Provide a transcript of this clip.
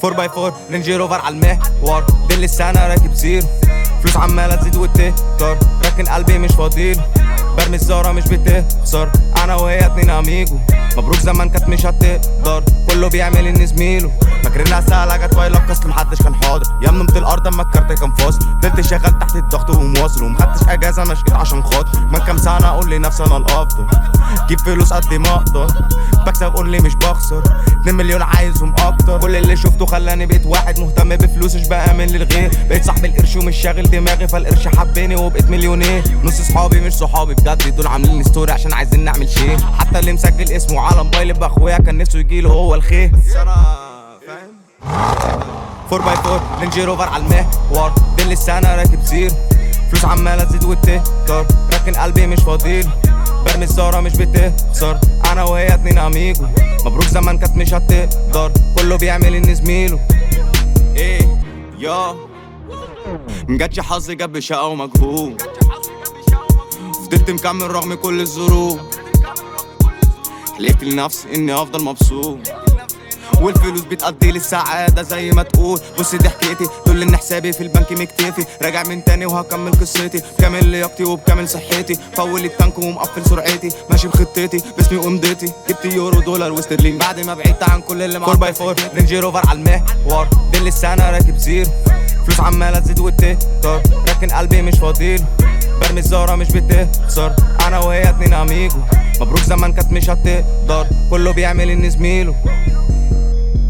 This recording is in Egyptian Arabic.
4 باي 4 رينج روفر على المحور دل السنة راكب زيرو فلوس عمالة تزيد وتكتر لكن قلبي مش فاضيله برمي الزارة مش بتخسر انا وهي اتنين اميجو مبروك زمان كانت مش هتقدر كله بيعمل ان زميله فاكرينها سهلة جت وايلة بكسل محدش كان حاضر يا من الارض اما الكارت كان فاصل فضلت شغال تحت الضغط ومواصل ومخدتش اجازة انا شقيت عشان خاطر من كام سنة اقول لنفسي انا الافضل جيب فلوس قد ما اقدر بكسب اونلي مش بخسر 2 مليون عايزهم اكتر كل اللي شفته خلاني بقيت واحد مهتم بفلوسي مش بامن للغير بقيت صاحب القرش ومش شاغل دماغي فالقرش حبني وبقيت مليونير نص صحابي مش صحابي بجد دول عاملين ستوري عشان عايزين نعمل شيء حتى اللي مسجل اسمه على موبايلي باخويا كان نفسه يجيله هو الخير بس انا فاهم 4 باي 4 رينج روفر على المحور دل السنة راكب زيرو فلوس عمالة تزيد وتكتر لكن قلبي مش فاضيله برمي الزارة مش بتخسر انا وهي اتنين اميجو مبروك زمان كانت مش هتقدر كله بيعمل ان زميله ايه يا مجاتش حظي جاب بشقة ومجهود فضلت مكمل رغم كل الظروف حلفت لنفسي اني افضل مبسوط والفلوس بتقضي لي السعادة زي ما تقول بص دي حكيتي تقول ان حسابي في البنك مكتفي راجع من تاني وهكمل قصتي بكامل لياقتي وبكامل صحتي فول التانك ومقفل سرعتي ماشي بخطتي باسمي ومضتي جبت يورو دولار واسترلينج بعد ما بعدت عن كل اللي معاك 4 باي 4 رينج روفر على المحور دل السنة راكب زيرو فلوس عمالة تزيد وتكتر لكن قلبي مش فاضيله برمي الزارة مش بتخسر انا وهي اتنين اميجو مبروك زمان كانت مش هتقدر كله بيعمل ان زميله